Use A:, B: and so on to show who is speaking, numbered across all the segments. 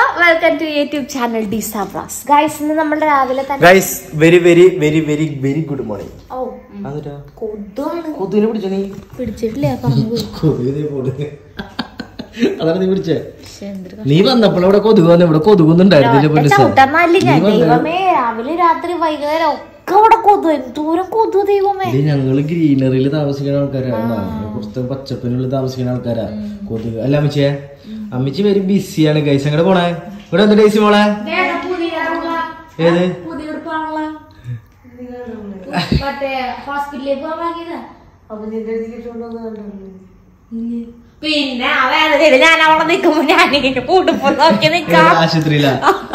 A: Welcome to YouTube channel ഡിസാബ്രാസ് guys ഇന്ന് നമ്മൾ രാവിലെ തന്നെ
B: guys very very very very very good morning
A: ഓ കൊതുവാണ്
B: കൊതുവിനെ പിടിച്ചോ നീ
A: പിടിച്ചിട്ടില്ല പറഞ്ഞു പോയി
B: കൊതുകിനെ പോട് അതാണ് നീ പിടിച്ചേ
A: പക്ഷേ എന്തൊരു
B: നീ വന്നപ്പോൾ ഇവിടെ കൊതുക് വന്നു ഇവിടെ കൊതുകുന്നുണ്ടായിരുന്നില്ല
A: ഒറ്റ ചവിട്ടാന്നല്ല ഞാൻ ദൈവമേ രാവിലെ രാത്രി വൈകുന്നേരം ഒക്കെ ഇവിടെ കൊതു എന്തോരം കൊതു ദൈവമേ
B: ഞങ്ങള് ഗ്രീനറിയിൽ താമസിക്കുന്ന ആൾക്കാരാണ് കുറച്ച് പച്ചപ്പിനുള്ളിൽ താമസിക്കുന്ന ആൾക്കാരാ കൊതുക് അല്ല അമ്മച്ചിയെ അമ്മച്ചി വെരി ബിസിയാണ് ഗൈസ് അങ്ങോട്ട് പോണേ ഇവിടെ എന്താ ഡേസി മോളെ ഏത്
A: മറ്റേ ഹോസ്പിറ്റലിലേക്ക് പോകാൻ വാങ്ങിയതാ പിന്നെ ആ വേദനയില് ഞാൻ അവിടെ നിക്കുമ്പോ ഞാൻ കൂടുമ്പോ നോക്കി നിക്കാം
B: ആശുപത്രിയിലാ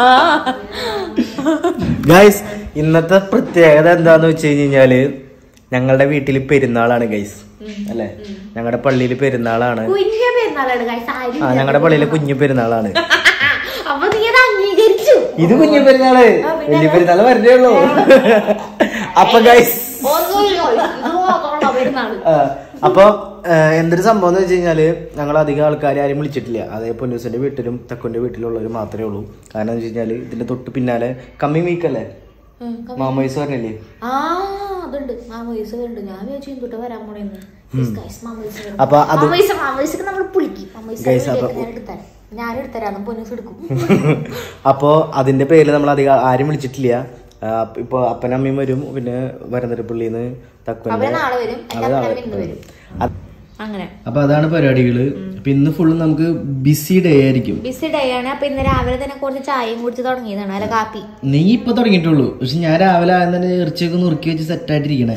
B: ഗൈസ് ഇന്നത്തെ പ്രത്യേകത എന്താന്ന് വെച്ച് കഴിഞ്ഞാല് ഞങ്ങളുടെ വീട്ടിൽ പെരുന്നാളാണ് ഗൈസ് അല്ലെ ഞങ്ങളുടെ പള്ളിയിൽ പെരുന്നാളാണ്
A: കുഞ്ഞ പെരുന്നാളാണ് guys. ആരും
B: ആ ഞങ്ങളുടെ പള്ളിയിലെ കുഞ്ഞു പെരുന്നാളാണ്
A: അപ്പൊ നീ അത് അംഗീകരിച്ചു
B: ഇത് കുഞ്ഞു പെരുന്നാള് വലിയ പെരുന്നാള് വരണേ ഉള്ളൂ അപ്പൊ ഗൈസ്
A: ഒന്നുമില്ലോ ഇത് മാത്രമുള്ള പെരുന്നാള്
B: അപ്പൊ ആ, എന്തൊരു സംഭവം എന്ന് വെച്ച് കഴിഞ്ഞാല് ഞങ്ങൾ അധികം ആൾക്കാരെ ആരും വിളിച്ചിട്ടില്ല അതേ പൊന്നൂസിന്റെ വീട്ടിലും തെക്കുന്റെ വീട്ടിലുള്ളവർ മാത്രമേ ഉള്ളൂ കാരണം എന്ന് വെച്ച് കഴിഞ്ഞാല് ഇതിന്റെ തൊട്ട് പിന്നാലെ കമ്മി വീക്ക് അല്ലേ
A: ഉം,
B: മാമോയിസ് പറഞ്ഞില്ലേ
A: ആ അതുണ്ട് മാമോയിസ് ഉണ്ട് ഞാൻ വിചാരിച്ചു എന്തുട്ട് വരാൻ പോണെന്ന് മാമോയിസ്
B: അപ്പൊ അത്
A: മാമോയിസ് മാമോയിസ് നമ്മൾ പുളിക്കും മാമോയിസ്
B: Guys, അപ്പൊ-
A: ഞാൻ എടുത്തരാം ഞാൻ എടുത്തരാം പൊന്നൂസ് എടുക്കും
B: അപ്പോ അതിന്റെ പേരിൽ നമ്മൾ അധികം ആരും വിളിച്ചിട്ടില്ല ആ, ഇപ്പൊ അപ്പനമ്മയും വരും പിന്നെ വരന്തരപ്പള്ളിന്ന് തക്കുവന്റെ
A: അവര് നാളെ വരും എന്റെ
B: അവര്
A: അപ്പനമ്മ
B: നാളെ
A: ഇന്ന് വരും
B: അത്-
A: അങ്ങനെ
B: അപ്പൊ അതാണ് പരിപാടികള് അപ്പൊ ഇന്ന് ഫുള്ള് നമുക്ക് ബിസി ഡേ ആയിരിക്കും
A: ബിസി ഡേ ആണ് അപ്പൊ ഇന്ന് രാവിലെ തന്നെ കുറച്ച് ചായയും കുടിച്ച് തുടങ്ങിയതാണ് അല്ല കാപ്പി
B: നീ ഇപ്പൊ തുടങ്ങിയിട്ടുള്ളൂ പക്ഷെ ഞാൻ രാവിലെ ആദ്യം തന്നെ ഇറച്ചിയൊക്കെ നുറുക്കി വെച്ച് സെറ്റ് ആയിട്ടിരിക്കണേ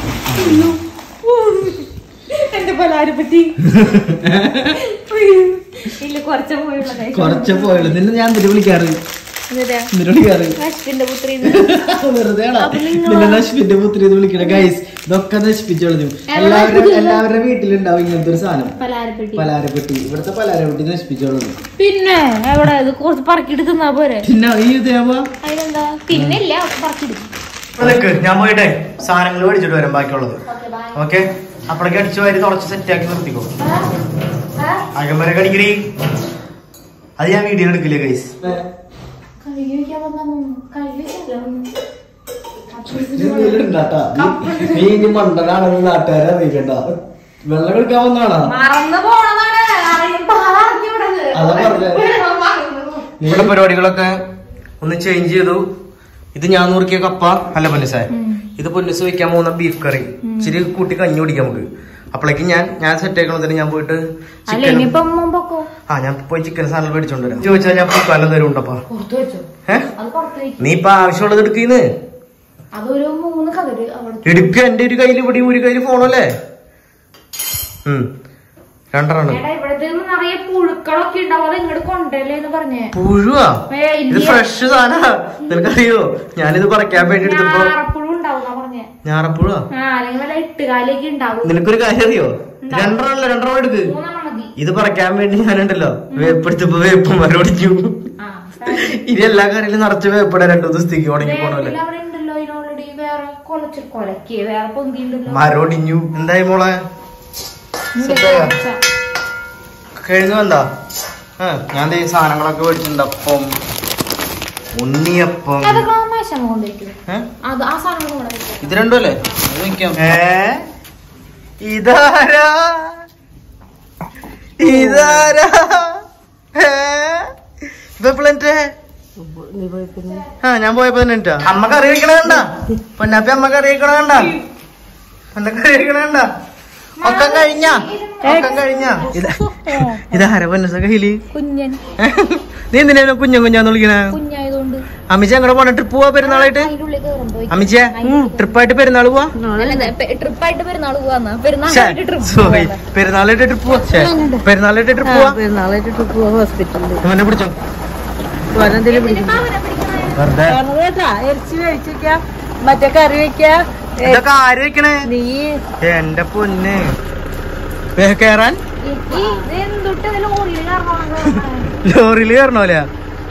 A: എന്റെ പലാരെ പറ്റി ഇല്ല കുറച്ച് പോയുള്ള
B: കുറച്ച് പോയുള്ളൂ നിന്നെ ഞാൻ എന്തിനു വിളിക്കാറ്
A: എന്നിട്ടാ
B: എന്തിനു വിളിക്കാറ്
A: അശ്വിന്റെ പുത്രി
B: വെറുതെ നിന്നെ നശിപ്പിന്റെ പുത്രി എന്ന് വിളിക്കണ ഗൈസ് ഇതൊക്കെ നശിപ്പിച്ചു കളഞ്ഞു എല്ലാവരുടെ എല്ലാവരുടെ വീട്ടിലുണ്ടാവും ഇങ്ങനത്തെ ഒരു സാധനം
A: പലാരപ്പെട്ടി
B: പലാരപ്പെട്ടി ഇവിടുത്തെ പലാരപ്പെട്ടി നശിപ്പിച്ചു കളഞ്ഞു
A: പിന്നെ എവിടെ ഇത് കുറച്ച് പറക്കിട്ട് തിന്നാ പോരെ
B: പിന്നെ ഈ ഇതേവാ
A: അതിനെന്താ പിന്നില്ല പറക്കിടും
B: ഞാൻ പോയിട്ടെ സാധനങ്ങൾ മേടിച്ചിട്ട് വരാം ബാക്കിയുള്ളത് ഓക്കെ അപ്പോഴേക്ക് അടിച്ചു വാരി തുളച്ച് സെറ്റ് ആക്കി നിർത്തിക്കോ അകമ്പരെ കടിക്കണേ അത് ഞാൻ വീഡിയോ എടുക്കില്ലേ ഗൈസ്
A: കഴുകി വെക്കാൻ വന്നാ കഴുകി
B: നീ ഇനി മണ്ടനാണെന്ന് നാട്ടുകാരെ അറിയിക്കണ്ട വെള്ളം എടുക്കാൻ വന്നാണോ
A: മറന്നു പോണതാണ് അറിയുമ്പോ അറിഞ്ഞൂടത്
B: അതാ പറഞ്ഞത്. നിങ്ങളുടെ പരിപാടികളൊക്കെ ഒന്ന് ചേഞ്ച് ചെയ്തു ഇത് ഞാൻ നുറുക്കിയ കപ്പ അല്ല പൊന്നിസായ ഇത് പൊന്നിസ് വെക്കാൻ പോകുന്ന ബീഫ് കറി ഇച്ചിരി കൂട്ടി കഞ്ഞി കുടിക്കാം നമുക്ക് അപ്പോഴേക്കും ഞാൻ ഞാൻ സെറ്റ് ആക്കണതിന് ഞാൻ പോയിട്ട്
A: അല്ല
B: ചിക്കൻ
A: ഇനിയിപ്പം മുമ്പൊക്കെ
B: ആ ഞാൻ പോയി ചിക്കൻ സാധനം മേടിച്ചോണ്ട് വരാം ചോദിച്ചാൽ ഞാൻ പൂക്കാലം തരും ഉണ്ടപ്പാ
A: പുറത്ത് വെച്ചോ
B: ഏഹ്
A: അത് പുറത്ത് വെക്കും
B: നീ ഇപ്പൊ ആവശ്യമുള്ളത് എടുക്കുന്നേ
A: അതൊരു മൂന്ന് കതിര് അവിടെ
B: എടുക്ക എന്റെ ഒരു കയ്യിൽ ഇവിടെ ഒരു കയ്യിൽ ഫോണല്ലേ ഉം രണ്ടെണ്ണം
A: എടാ ഇവിടത്തെ നിറയെ പുഴുക്കളൊക്കെ ഉണ്ടാവും അത് ഇങ്ങോട്ട് കൊണ്ടല്ലേ എന്ന് പറഞ്ഞേ
B: പുഴുവാ
A: ഏ,
B: ഇത്
A: ഇല്ല.
B: ഫ്രഷ് സാധനാ നിനക്കറിയോ ഞാനിത് പറിക്കാൻ വേണ്ടി എടുത്തപ്പോ
A: ഞാറപ്പുഴു ഉണ്ടാവും പറഞ്ഞേ
B: ഞാറപ്പുഴുവാ
A: ആ അല്ലെങ്കിൽ വല്ല എട്ടുകാലേക്ക് ഉണ്ടാവും
B: നിനക്കൊരു കാര്യം അറിയോ രണ്ടെണ്ണല്ല രണ്ടെണ്ണം എടുക്ക്
A: മൂന്നെണ്ണം മതി
B: ഇത് പറിക്കാൻ വേണ്ടി ഞാനുണ്ടല്ലോ വേപ്പെടുത്തപ്പോ വേപ്പ് മരോടിച്ചു
A: ആ
B: ഇനി എല്ലാ കറിയിലും നിറച്ച് വേപ്പിട രണ്ടു ദിവസത്തേക്ക് ഉണങ്ങി പോണല്ലേ
A: അവിടെ ഉണ്ടല്ലോ ഇതിന് ഓൾറെഡി വേറെ കൊലച്ച് കൊലക്ക് വേറെ പൊന്തി ഉണ്ടല്ലോ
B: മരോടിഞ്ഞു എന്തായി മോളെ കഴിഞ്ഞു എന്താ ആ ഞാൻ ദേ സാധനങ്ങളൊക്കെ മേടിച്ചിട്ടുണ്ട് അപ്പം ഉണ്ണിയപ്പം
A: അതൊക്കെ ആ മേശമ്മ കൊണ്ടിരിക്കുന്നത്
B: ഏ?
A: അത് ആ സാധനം കൂടെ വെക്കാം.
B: ഇത് രണ്ടും അല്ലേ അത് വെക്കാം ഏ ഇതാരാ ഇതാരാ ഏ ഇതെപ്പോഴെ ആ ഞാൻ പോയപ്പോ തന്നെ ഇട്ടാ. അമ്മ കറി വെക്കണ കണ്ട പൊന്നാപ്പി അമ്മ കറി വെക്കണ കണ്ട അന്ന കറി വെക്കണ കണ്ട ഒക്കെ കഴിഞ്ഞ ഒക്കെ കഴിഞ്ഞ ഇതാരാ പൊന്നസ കയ്യില്
A: കുഞ്ഞൻ
B: നീ എന്തിനാ കുഞ്ഞ കുഞ്ഞാന്ന് വിളിക്കണ
A: കുഞ്ഞായതുകൊണ്ട്
B: അമ്മച്ചി അങ്ങോട്ട് പോണ ട്രിപ്പ് പോവാ പെരുന്നാളായിട്ട്
A: അതിന്റെ ഉള്ളിൽ കയറുമ്പോ
B: അമ്മച്ചിയെ ട്രിപ്പായിട്ട് പെരുന്നാൾ പോവാ
A: ട്രിപ്പായിട്ട് പെരുന്നാൾ പോവാന്ന്
B: ശ്ശെ,
A: പെരുന്നാളായിട്ട് ട്രിപ്പ്
B: സോറി പെരുന്നാളായിട്ട് ട്രിപ്പ് പോവാ ശ്ശെ, പെരുന്നാളായിട്ട് ട്രിപ്പ് പോവാ
C: പെരുന്നാളായിട്ട് ട്രിപ്പ് പോവാ ഹോസ്പിറ്റലിൽ
B: അവനെ പിടിച്ചോ
C: എന്തെങ്കിലും പിടിക്കും
B: വെറുതെ
C: ഇറച്ചി കഴിച്ചിരിക്ക മറ്റേ കറി വെക്ക
B: ഇതൊക്കെ ആര് വെക്കണേ
C: നീ
B: എന്റെ പൊന്ന് വേ കേറാൻ
A: എന്തൊട്ട് ലോറിയിൽ
B: ലോറിയിൽ കയറണോലെ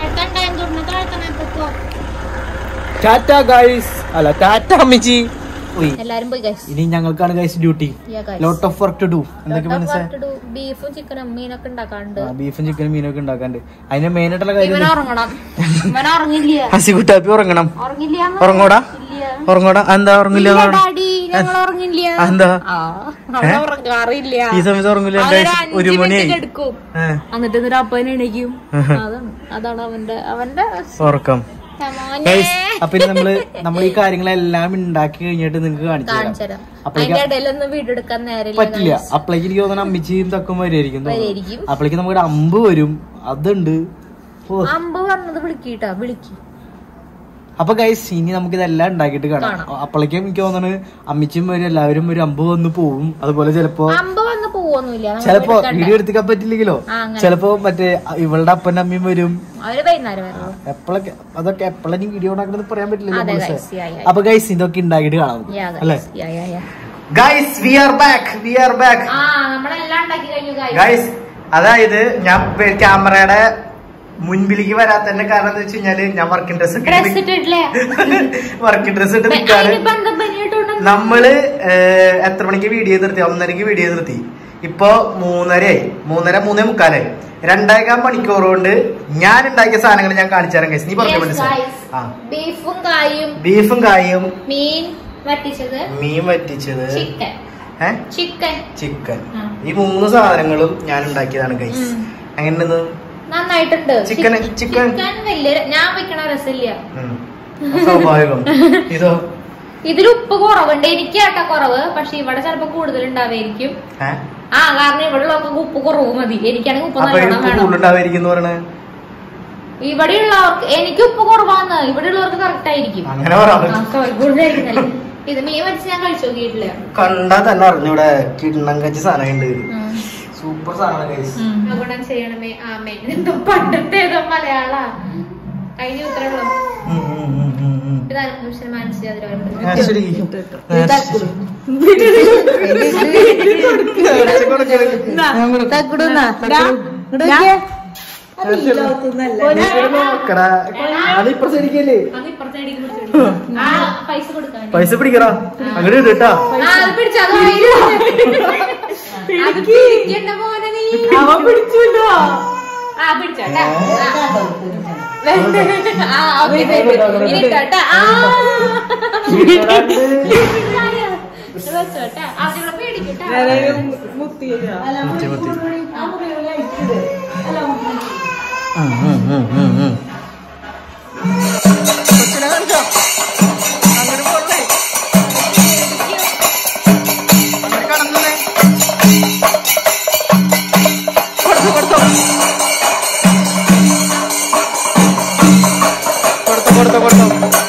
B: ടാറ്റ ഗൈസ് അല്ല ടാറ്റ അമ്മച്ചി പോയി
A: എല്ലാരും പോയി ഗൈസ്
B: ഇനി ഞങ്ങൾക്കാണ് guys duty lot of work to do എന്തൊക്കെ മനസ്സിലായി
A: ബീഫും ചിക്കനും മീനൊക്കെ ഉണ്ടാക്കാണ്ട്
B: ബീഫും ചിക്കനും മീനൊക്കെ ഉണ്ടാക്കാണ്ട് അതിന്റെ മെയിൻ ആയിട്ടുള്ള കാര്യം
A: ഇവൻ ഉറങ്ങണം ഇവൻ ഉറങ്ങില്ല
B: ഹസിക്കുട്ടാപ്പി ഉറങ്ങണം
A: ഉറങ്ങില്ല
B: ഉറങ്ങോടാ ഉറങ്ങോടാ എന്താ ഉറങ്ങില്ല എന്ന് പറഞ്ഞെ?
A: ഡാഡി ഞങ്ങൾ ഉറങ്ങില്ല
B: എന്താ
A: ആ അവൻ ഉറങ്ങാറില്ല
B: ഈ സമയത്ത് ഉറങ്ങില്ല
A: അവനൊരു
B: guys,
A: അഞ്ച്
B: ഒരു
A: മിനിറ്റ്
B: മണിയായി
A: കിടക്കും
B: ഏ,
A: എന്നിട്ട് എന്നിട്ട് അപ്പൻ എണീക്കും അതാണ് അതാണ് അവന്റെ അവന്റെ
B: ഉറക്കം
A: മോനെ.
B: ഗൈസ് അപ്പൊ ഇനി നമ്മള് നമ്മൾ ഈ കാര്യങ്ങളെല്ലാം ഉണ്ടാക്കി കഴിഞ്ഞിട്ട് നിങ്ങൾക്ക് കാണിച്ചു തരാം
A: കാണിച്ചുതരാം
B: അപ്പോഴേക്ക്
A: അതിന്റെ ഇടയിലൊന്നും വീഡിയോ എടുക്കാൻ നേരമില്ല
B: പറ്റില്ല അപ്പോഴേക്ക് എനിക്ക് തോന്നുന്നു അമ്മച്ചിയും തക്കും വരുമായിരിക്കും തോന്നുന്നു.
A: വരുമായിരിക്കും.
B: അപ്പോഴേക്ക് നമുക്ക് അമ്പ് വരും അതുണ്ട് ഓ
A: അമ്പ് പറഞ്ഞത് വിളിക്കിട്ടാ വിളിക്കും
B: അപ്പൊ ഗൈസ് ഇനി നമുക്ക് ഇതെല്ലാം ഉണ്ടാക്കിയിട്ട് കാണാം
A: കാണാം.
B: അപ്പോഴേക്കും എനിക്ക് തോന്നുന്നു അമ്മച്ചിയും വരും എല്ലാവരും ഒരു അമ്പ് വന്ന് പോവും അതുപോലെ ചിലപ്പോ
A: അമ്പ് വന്ന് പോവൊന്നുമില്ല നമ്മൾ
B: ചിലപ്പോ
A: എടുക്കണ്ട.
B: വീഡിയോ എടുത്തിക്കാൻ പറ്റില്ലെങ്കിലോ
A: ആ, അങ്ങനെ.
B: ചിലപ്പോ മറ്റേ ഇവളുടെ അപ്പനും അമ്മയും വരും
A: അവര് വൈകുന്നേരം വരുള്ളൂ
B: എപ്പോഴൊക്കെ അതൊക്കെ എപ്പോഴും വീഡിയോ ഉണ്ടാക്കണമെന്ന് പറയാൻ പറ്റില്ലല്ലോ
A: അതെ
B: മനസ്സിലായോ?
A: ഗൈസ് യാ യാ
B: അപ്പൊ ഗൈസ് ഇതൊക്കെ ഉണ്ടാക്കിയിട്ട് കാണാം
A: യാ
B: അല്ലേ
A: guys yeah yeah yeah
B: guys we are back we are back
A: ആ നമ്മളെല്ലാം ഉണ്ടാക്കി കഴിഞ്ഞു ഗൈസ്
B: ഗൈസ് അതായത് ഞാൻ ക്യാമറയുടെ മുൻപിലേക്ക് വരാത്തതിന്റെ കാരണം എന്താ വെച്ച് കഴിഞ്ഞാല് ഞാൻ വർക്കിംഗ് ഡ്രസ്
A: ഡ്രസ് ഇട്ടിട്ടില്ലേ
B: വർക്കിംഗ് ഡ്രസ് ഇട്ട് നിൽക്കാണ്
A: അതിനിപ്പോ എന്താ പനിയായിട്ടുണ്ട്
B: നമ്മള് ഏഹ്, എത്ര മണിക്ക് വീഡിയോ നിർത്തി ഒന്നരക്ക് വീഡിയോ നിർത്തി ഇപ്പൊ മൂന്നരയായി മൂന്നര മൂന്നേ മുക്കാലായി രണ്ടേകാൽ മണിക്കൂർ കൊണ്ട് ഞാൻ ഉണ്ടാക്കിയ സാധനങ്ങൾ ഞാൻ കാണിച്ചു തരാം guys. നീ പറഞ്ഞു മനസ്സിലായി ആ
A: ബീഫും കായും
B: ബീഫും കായും
A: മീൻ വറ്റിച്ചത്
B: മീൻ വറ്റിച്ചത്
A: ചിക്കൻ
B: ഏഹ്
A: ചിക്കൻ
B: ചിക്കൻ
A: ആ.
B: ഈ മൂന്ന് സാധനങ്ങളും ഞാൻ ഉണ്ടാക്കിയതാണ് ഗൈസ്
A: ഉം.
B: എങ്ങനെയുണ്ടെന്ന്
A: നന്നായിട്ടുണ്ട്
B: ചിക്കൻ-
A: ചിക്കൻ
B: ചിക്കൻ-
A: ചിക്കൻ വലിയ ഞാൻ വെക്കണ രസമില്ല
B: ഉം. സ്വാഭാവികം ഇതോ
A: ഇതിൽ ഉപ്പ് കുറവുണ്ട് എനിക്ക് കേട്ട കുറവ് പക്ഷെ ഇവിടെ ചിലപ്പോ കൂടുതൽ ഉണ്ടാവായിരിക്കും
B: ഏഹ്
A: ആ കാരണം ഇവിടെ ഉള്ളവർക്ക് ഉപ്പ് കുറവ് മതി എനിക്കാണെങ്കിൽ ഉപ്പ്
B: അപ്പൊ
A: നല്ലോണം
B: ഉപ്പ്
A: വേണം
B: കൂടുതലുണ്ടാവായിരിക്കും പറയണേ
A: ഇവിടെ ഉള്ളവർക്ക് എനിക്ക് ഉപ്പ് കുറവാന്ന് ഇവിടെ ഉള്ളവർക്ക് കറക്റ്റ് ആയിരിക്കും
B: അങ്ങനെ പറയാൻ
A: ആ,
B: പറ്റും
A: sorry, കൂടുതലായിരിക്കും ഇത് മീൻ വെച്ച് ഞാൻ കഴിച്ചു നോക്കിയിട്ടില്ല
B: കണ്ടാ തന്നെ അറിഞ്ഞൂടെ കിണ്ണം കച്ചി സാധനം ഉണ്ട്
A: ഉം.
B: സൂപ്പർ സാധനം ഗൈസ്
A: ഉം. ഗുണം ചെയ്യണമേ ആമേ എന്തോ പണ്ടത്തെ ഏതോ മലയാള കഴിഞ്ഞ ഉത്തരവുള്ളൂ ഇതാണ് നിമിഷം മനസ്സിലാതിരുന്നു
B: ശരി അതിപ്പോ ശരിക്കല്ലേ
A: അത് ഇപ്പുറത്തേക്ക് പിടിച്ചു ആ പൈസ കൊടുക്കാൻ
B: പൈസ പിടിക്കറാ അങ്ങനെ ഇട്ടാ
A: ആ, അത് പിടിച്ചോ, അത് വാങ്ങിക്കോ. അത് പിടിക്കണ്ട മോനെ നീ. ആ, പിടിച്ചോ, ട്ടാ. ആ. ആ, ഓക്കേ, ദേ, ദേ. ഇനി ഇട്ടോ, ട്ടാ. ആ. ഇത് വെച്ചോ, ട്ടാ. ആ, ഇവിടെ പേടിക്കും, ട്ടാ.
B: മുത്തി മുത്തി കൊച്ചിനെ കാണിച്ചോ അങ്ങോട്ട് പോകണ്ടേ അങ്ങനെ കടന്നേ കൊടുത്തോ കൊടുത്തോ കൊടുത്തോ കൊടുത്തോ കൊടുത്തോ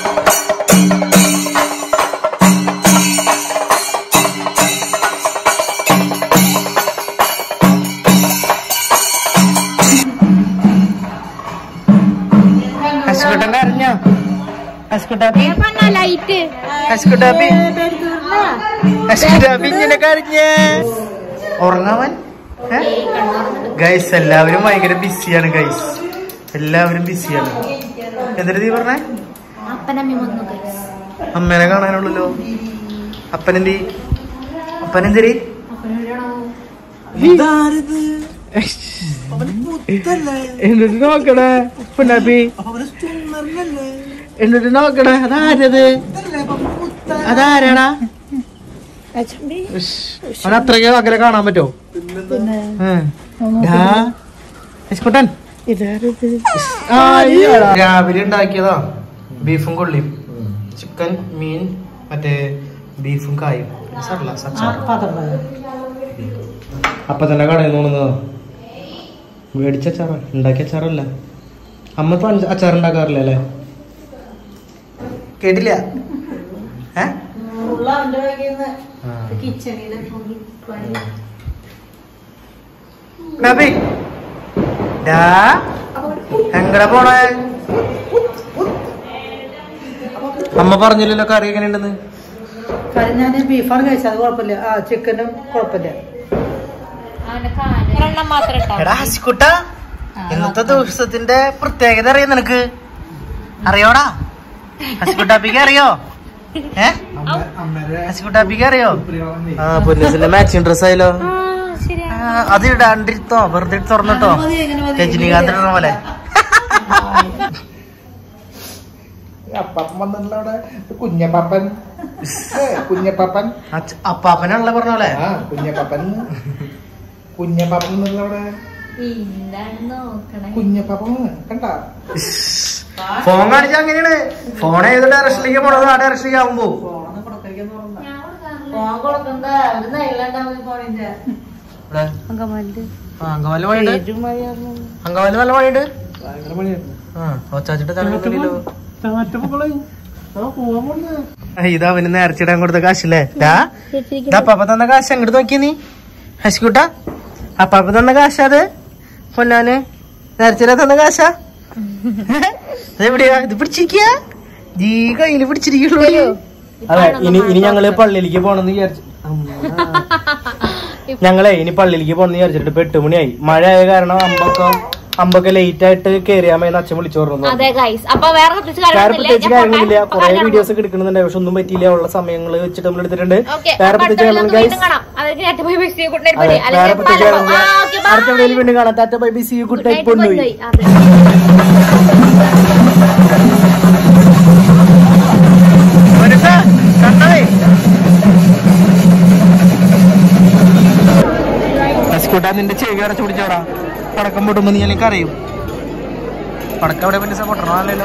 B: ഹസ്കുട്ടന്റെ അറിഞ്ഞോ ഹസ്കുട്ടാപ്പി
A: ലൈറ്റ്
B: ഹസ്കുട്ടാപ്പി ഹസ്കുട്ടാപ്പി ഇങ്ങനെ കറിഞ്ഞേ ഉറങ്ങാവൻ ഗൈസ് എല്ലാവരും ഭയങ്കര ബിസിയാണ് ഗൈസ് എല്ലാവരും ബിസിയാണ് എന്നിട്ട് നീ പറഞ്ഞേ
A: അപ്പനമ്മ വന്നു guys.
B: അമ്മേനെ കാണാനുള്ളല്ലോ അപ്പനെന്തി അപ്പനെന്തിരി എന്നിട്ട് നോക്കണേ പുന്നാപ്പി എന്നിട്ട് നോക്കണേ അതാരത് അതാരാടാ ഉഷ്. അവൻ അത്രയ്ക്ക് അകലെ കാണാൻ പറ്റോ കുട്ടൻ രാവിലെ ഉണ്ടാക്കിയതാ ബീഫും കൊള്ളിയും ചിക്കൻ മീൻ മറ്റേ ബീഫും കായും സാറില്ല അപ്പൊ തന്നെ കടയിൽ തോന്നുന്നതാ മേടിച്ച അച്ചാറാ ഉണ്ടാക്കിയ അച്ചാറല്ല അമ്മ ഇപ്പൊ അഞ്ച് അച്ചാർ ഉണ്ടാക്കാറില്ല അല്ലേ കേട്ടില്ല ഏ ബാബി ഡാ എങ്ങടെ പോണേ അമ്മ പറഞ്ഞില്ലല്ലോ കറി എങ്ങനെയുണ്ടെന്ന്
C: ഞാൻ ബീഫാണ് കഴിച്ചത് അത് കുഴപ്പമില്ല ആ ചിക്കനും കുഴപ്പമില്ല
A: അവന്റെ കാല് ഒരെണ്ണം മാത്രം ഇട്ടോ
B: എടാ ഹസിക്കുട്ട ഇന്നത്തെ ദിവസത്തിന്റെ പ്രത്യേകത അറിയോ നിനക്ക് അറിയോടാ ഹസിക്കുട്ടാപ്പിക്ക് അറിയോ ഏ ഹസ്കുട്ടാപ്പിക്ക് അറിയോ ആ പൊന്നൂസിന്റെ മാച്ചിങ് ഡ്രസ് ആയാലോ ആ, അത് ഇടാണ്ടിരുത്തോ വെറുതെ ഇട്ട് തുറന്നിട്ടോ രജനീകാന്ത് ഇടുന്ന പോലെ
D: അപ്പാപ്പൻ വന്നിട്ടുള്ള അവിടെ കുഞ്ഞപ്പാപ്പൻ ഏ, കുഞ്ഞപ്പാപ്പൻ
B: അച്ഛ- അപ്പാപ്പനാണല്ലോ പറഞ്ഞ പോലെ
D: ആ കുഞ്ഞപ്പാപ്പൻ കുഞ്ഞപ്പാപ്പൻ എന്നുള്ള അവിടെ കുഞ്ഞപ്പാപ്പൻ കണ്ട
B: ഫോൺ കാണിച്ചാ അങ്ങനെയാണ് ഫോൺ ഏത് ഡയറക്ഷനിലേക്ക് പോണത് ആ ഡയറക്ഷനിലേക്ക് ആവുമ്പോ
C: ഫോൺ കൊടുക്കണ്ട ഒരു നൈലാണ്ടാവും ഫോണിന്റെ
B: ഇവിടെ
C: അങ്കമാലിന്റെ
B: ആ, അങ്കമാലി പോയിട്ട്
C: പെരുമഴയായിരുന്നു
B: അങ്കമാലി നല്ല പോയിട്ട്
D: ഭയങ്കര മണിയായിരുന്നു
B: ആ ഒച്ചാച്ചിട്ട് തലമുട്ടിലോ
D: പോവാൻ പോകുന്നത്
B: ഇതാ അവന് നേർച്ചിടാൻ കൊടുത്ത കാശല്ലേ ദാ, ഇതാ അപ്പാപ്പ തന്ന കാശ് അങ്ങോട്ട് നോക്കി നീ ഹസ്കൂട്ട അപ്പാപ്പ തന്ന കാശാ അത് പൊന്നാന് നേർച്ചിട തന്ന കാശാ അതെവിടെയാ ഇത് പിടിച്ചിരിക്കുക ജീ കയ്യില് പിടിച്ചിരിക്കുള്ളൂ അതെ ഇനി ഇനി ഞങ്ങള് പള്ളിയിലേക്ക് പോണെന്ന് വിചാരിച്ചു ഞങ്ങളെ ഇനി പള്ളിയിലേക്ക് പോണെന്ന് വിചാരിച്ചിട്ട് ഇപ്പൊ എട്ട് മണിയായി മഴ ആയ കാരണം അമ്പൊക്കെ അമ്പൊക്കെ ലേറ്റ് ആയിട്ട് കേറിയാമെന്ന് അച്ഛൻ വിളിച്ചു പറഞ്ഞു
A: അതെ ഗൈസ് അപ്പൊ വേറെ പ്രത്യേകിച്ച്
B: വേറെ
A: കാര്യമൊന്നുമില്ല.
B: പ്രത്യേകിച്ച്
A: ഞാൻ
B: കാര്യങ്ങളില്ല
A: പോട്ടെ.
B: കുറെ
A: കല്യാണം
B: വീഡിയോസ് ഒക്കെ എടുക്കുന്നുണ്ട് പക്ഷെ ഒന്നും പറ്റിയില്ല ഉള്ള സമയങ്ങൾ വെച്ചിട്ട് നമ്മൾ എടുത്തിട്ടുണ്ട്
A: ഓക്കെ
B: വേറെ
A: അപ്പൊ അടുത്ത
B: പ്രത്യേകിച്ച്
A: വീഡിയോയിൽ
B: ഗൈസ്
A: വീണ്ടും കാണാം അതൊക്കെ നേരത്തെ പോയി വിഷ് ചെയ്യും. Good night,
B: അതെ
A: buddy.
B: വേറെ
A: അല്ലെങ്കിൽ
B: പ്രത്യേകിച്ച്
A: പല-
B: കാര്യമില്ല
A: ആ, okay, bye.
B: അടുത്ത വീഡിയോയിൽ വീണ്ടും കാണാം tata bye bye see you good
A: Good
B: night
A: night,
B: പൊന്നുപോയി
A: പൊന്നുപോയി. അതെ.
B: സ്കൂട്ടാ നിന്റെ ചെവി അടച്ചു പിടിച്ചോടാ പടക്കം പൊട്ടുമ്പോ നീ എനിക്ക് അറിയും പടക്കം എവിടെ പിന്നെ പൊട്ടണല്ലോ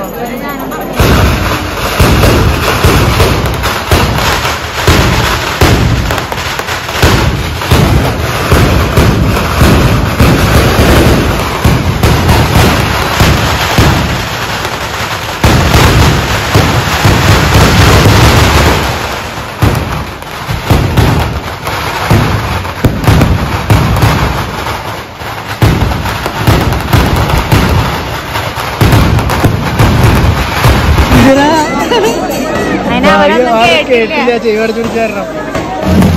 A: അതിന് അവരൊന്നും കേട്ടില്ല
B: കേട്ടില്ല ചെവി അടച്ചു പിടിച്ചായിരുന്നു